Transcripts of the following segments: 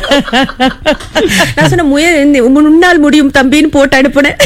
நான் சொன்ன முய முன்னால் முடியும் தம்பின்னு போட்டு அனுப்புனேன்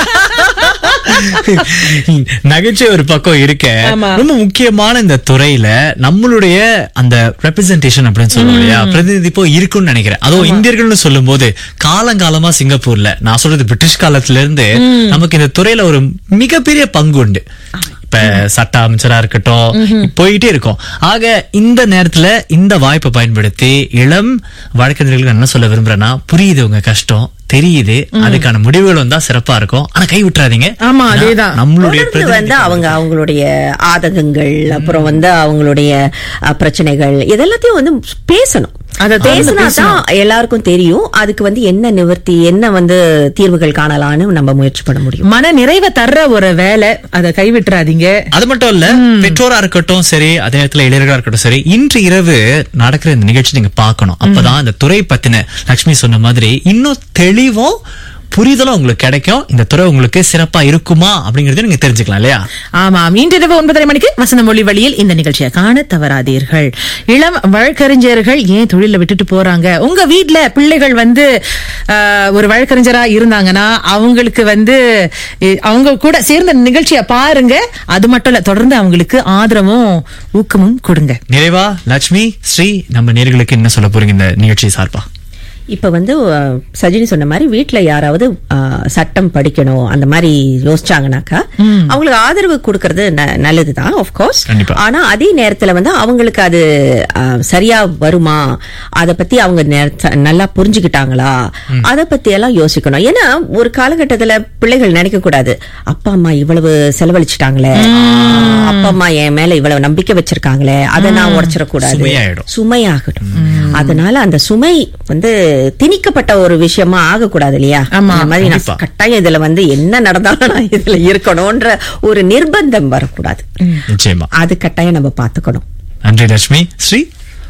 நகைச்சுவை ஒரு பக்கம் இருக்க ஆமா. ரொம்ப முக்கியமான இந்த துறையில நம்மளுடைய அந்த ரெப்ரசன்டேஷன் அப்படின்னு சொல்லுவோம் இல்லையா பிரதிநிதிப்போ இருக்கும்னு நினைக்கிறேன் அதுவும் இந்தியர்கள்னு சொல்லும் போது காலங்காலமா சிங்கப்பூர்ல நான் சொல்றது பிரிட்டிஷ் காலத்துல இருந்து நமக்கு இந்த துறையில ஒரு மிகப்பெரிய பங்கு உண்டு இப்ப சட்ட அமைச்சரா இருக்கட்டும் போயிட்டே இருக்கும் ஆக இந்த நேரத்துல இந்த வாய்ப்பை பயன்படுத்தி இளம் வழக்கறிஞர்களுக்கு என்ன சொல்ல விரும்புறேன்னா புரியுது உங்க கஷ்டம் தெரியுது அதுக்கான முடிவுகள் வந்தா சிறப்பா இருக்கும் ஆனா கை விட்டுறாதீங்க ஆமா, ஏன்னா, அதேதான். நம்மளுடைய தொடர்ந்து வந்து பிரதிநிதித்துவம் அவங்க அவங்களுடைய ஆதகங்கள் அப்புறம் வந்து அவங்களுடைய அஹ், பிரச்சனைகள் இதெல்லாத்தையும் வந்து பேசணும் அதை தொடர்ந்து பேசினா தான் எல்லாருக்கும் தெரியும் அதுக்கு வந்து என்ன நிவர்த்தி என்ன வந்து தீர்வுகள் காணலாம்னு நம்ம முயற்சி பண்ண முடியும் மன நிறைவை தர்ற ஒரு வேலை அதை கைவிட்டுறாதீங்க அது மட்டும் இல்ல பெற்றோரா இருக்கட்டும் சரி அதே நேரத்துல இளைஞர்களா இருக்கட்டும் சரி இன்று இரவு நடக்கிற இந்த நிகழ்ச்சி நீங்க பார்க்கணும் அப்பதான் இந்த துறை பத்தின லட்சுமி சொன்ன மாதிரி இன்னும் தெளிவும் புரிதலும் உங்களுக்கு கிடைக்கும் இந்த துறை உங்களுக்கு சிறப்பா இருக்குமா அப்படிங்கறத நீங்க தெரிஞ்சுக்கலாம் இல்லையா ஆமாம் இன்றிரவு ஒன்பதரை மணிக்கு வசந்த மொழி வழியில் இந்த நிகழ்ச்சியை காண தவறாதீர்கள் இளம் வழக்கறிஞர்கள் ஏன் தொழில விட்டுட்டு போறாங்க உங்க வீட்ல பிள்ளைகள் வந்து ஆஹ், ஒரு வழக்கறிஞரா இருந்தாங்கன்னா அவங்களுக்கு வந்து இ- அவங்க கூட சேர்ந்த நிகழ்ச்சியை பாருங்க அது மட்டும் இல்ல தொடர்ந்து அவங்களுக்கு ஆதரவும் ஊக்கமும் கொடுங்க நிறைவா லட்சுமி ஸ்ரீ நம்ம நேர்களுக்கு என்ன சொல்ல போறீங்க இந்த நிகழ்ச்சி சார்பா இப்ப வந்து அஹ், சஜினி சொன்ன மாதிரி வீட்ல யாராவது அஹ், சட்டம் படிக்கணும் அந்த மாதிரி யோசிச்சாங்கனாக்கா அவங்களுக்கு ஆதரவு கொடுக்கறது ந- நல்லதுதான் of course கண்டிப்பா. ஆனா அதே நேரத்துல வந்து அவங்களுக்கு அது அஹ், சரியா வருமா அத பத்தி அவங்க நேரத்த- நல்லா புரிஞ்சுக்கிட்டாங்களா அத பத்தி எல்லாம் யோசிக்கணும் ஏன்னா ஒரு காலகட்டத்துல பிள்ளைகள் நினைக்க கூடாது அப்பா அம்மா இவ்வளவு செலவழிச்சிட்டாங்களே அப்பா அம்மா என் மேல இவ்வளவு நம்பிக்கை வச்சிருக்காங்களே அதை நான் உடைச்சிடக்கூடாது சுமையாயிடும். சுமையாகட்டும் அதனால அந்த சுமை வந்து திணிக்கப்பட்ட ஒரு விஷயமா ஆகக்கூடாது இல்லையா ஆமா, அந்த மாதிரி நான் கண்டிப்பா. கட்டாயம் இதுல வந்து என்ன நடந்தாலும் நான் இதுல இருக்கணும்ன்ற ஒரு நிர்பந்தம் வரக்கூடாது நிச்சயமா அது கட்டாயம் நம்ம பாத்துக்கணும் நன்றி லட்சுமி ஸ்ரீ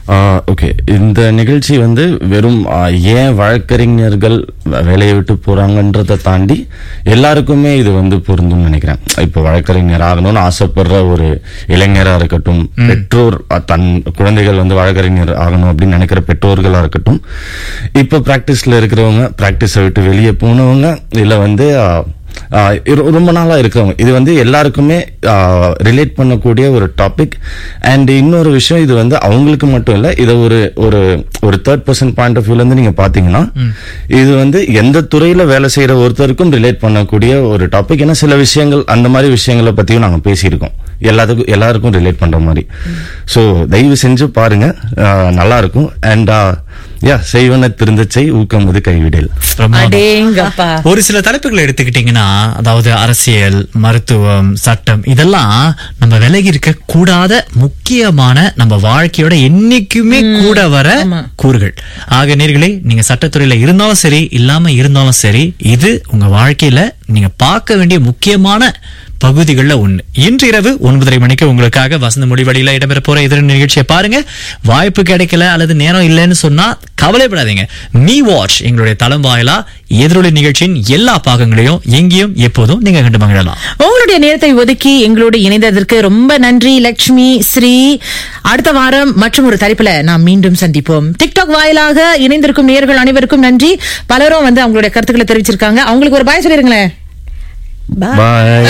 ஓகே இந்த நிகழ்ச்சி வந்து வெறும் ஆ, ஏன் வழக்கறிஞர்கள் வே- வேலையை விட்டு போறாங்கன்றதை தாண்டி எல்லாருக்குமே இது வந்து பொருந்தும்னு நினைக்கிறேன் இப்போ வழக்கறிஞர் ஆகணும்னு ஆசைப்படுற ஒரு இளைஞரா இருக்கட்டும் பெற்றோர் அ, தன் குழந்தைகள் வந்து வழக்கறிஞர் ஆகணும் அப்படின்னு நினைக்கிற பெற்றோர்களா இருக்கட்டும் இப்போ பிராக்டிஸ்ல இருக்கிறவங்க பிராக்டிஸை விட்டு வெளியே போனவங்க இல்ல வந்து ஆ, ஆஹ் இரு- ரொம்ப நாளா இருக்கிறவங்க இது வந்து எல்லாருக்குமே ரிலேட் பண்ணக்கூடிய ஒரு டாபிக் அண்ட் இன்னொரு விஷயம் இது வந்து அவங்களுக்கு மட்டும் இல்ல இதை ஒரு ஒரு ஒரு தேர்ட் பர்சன் பாயிண்ட் ஆஃப் வியூல இருந்து நீங்க பாத்தீங்கன்னா இது வந்து எந்த துறையில வேலை செய்யற ஒருத்தருக்கும் ரிலேட் பண்ணக்கூடிய ஒரு டாபிக் ஏன்னா சில விஷயங்கள் அந்த மாதிரி விஷயங்களை பத்தியும் நாங்க பேசியிருக்கோம் எல்லாத்துக்கும் எல்லாருக்கும் ரிலேட் பண்ற மாதிரி ஸோ தயவு செஞ்சு பாருங்க ஆஹ் நல்லா இருக்கும் அண்ட் யா செய்வன திருந்த செய் ஊக்கமுது கைவிடல் பிரமாதம். அடேங்கப்பா ஒரு சில தலைப்புகளை எடுத்துக்கிட்டீங்கன்னா அதாவது அரசியல் மருத்துவம் சட்டம் இதெல்லாம் நம்ம விலகி இருக்க கூடாத முக்கியமான நம்ம வாழ்க்கையோட என்னைக்குமே கூட வர கூறுகள் ஆக நேர்களே நீங்க சட்டத்துறையில இருந்தாலும் சரி இல்லாம இருந்தாலும் சரி இது உங்க வாழ்க்கையில நீங்க பார்க்க வேண்டிய முக்கியமான பகுதிகள்ல ஒண்ணு இன்று இரவு ஒன்பதரை மணிக்கு உங்களுக்காக வசந்த முடிவடியில இடம்பெற போற எதிர நிகழ்ச்சியை பாருங்க வாய்ப்பு கிடைக்கல அல்லது நேரம் இல்லைன்னு சொன்னா கவலைப்படாதீங்க மீ வாட்ச் எங்களுடைய தளம் வாயிலா எதிரொலி நிகழ்ச்சியின் எல்லா பாகங்களையும் எங்கேயும் எப்போதும் நீங்க கண்டு மகிழலாம் உங்களுடைய நேரத்தை ஒதுக்கி எங்களோடு இணைந்ததற்கு ரொம்ப நன்றி லக்ஷ்மி ஸ்ரீ அடுத்த வாரம் மற்றும் ஒரு தலைப்புல நாம் மீண்டும் சந்திப்போம் டிக்டாக் வாயிலாக இணைந்திருக்கும் நேயர்கள் அனைவருக்கும் நன்றி பலரும் வந்து அவங்களுடைய கருத்துக்களை தெரிவிச்சிருக்காங்க அவங்களுக்கு ஒரு பாய் சொல்லிருங்களேன் Bye. பாய்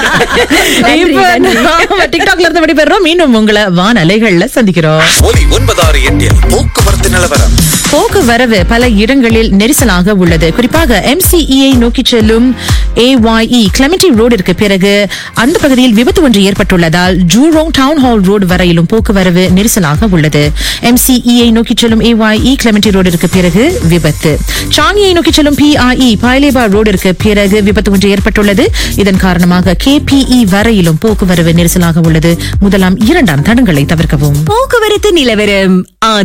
இப்ப நாம டிக்டாக்ல இருந்து விடைபெறுறோம் மீண்டும் உங்களை வான் அலைகள்ல சந்திக்கிறோம் ஒலி ஒன்பதாறு எட்டில் போக்குவரத்து நிலவரம் போக்குவரவு பல இடங்களில் நெரிசலாக உள்ளது குறிப்பாக எம்சிஇஐ நோக்கி செல்லும் ஏஒய்இ கிளமெண்டி ரோடிற்கு பிறகு அந்த பகுதியில் விபத்து ஒன்று ஏற்பட்டுள்ளதால் ஜூரோங் டவுன் ஹால் ரோடு வரையிலும் போக்குவரவு நெரிசலாக உள்ளது எம்சிஇஐ நோக்கி செல்லும் ஏஒய்இ கிளமெண்டி ரோடிற்கு பிறகு விபத்து சாங்கியை நோக்கி செல்லும் பிஐஇ பாய்லேபா ரோடிற்கு பிறகு விபத்து ஒன்று ஏற்பட்டுள்ளது இதன் காரணமாக கேபிஇ வரையிலும் போக்குவரவு நெரிசலாக உள்ளது முதலாம் இரண்டாம் தடங்களை தவிர்க்கவும் போக்குவரத்து நிலவரம்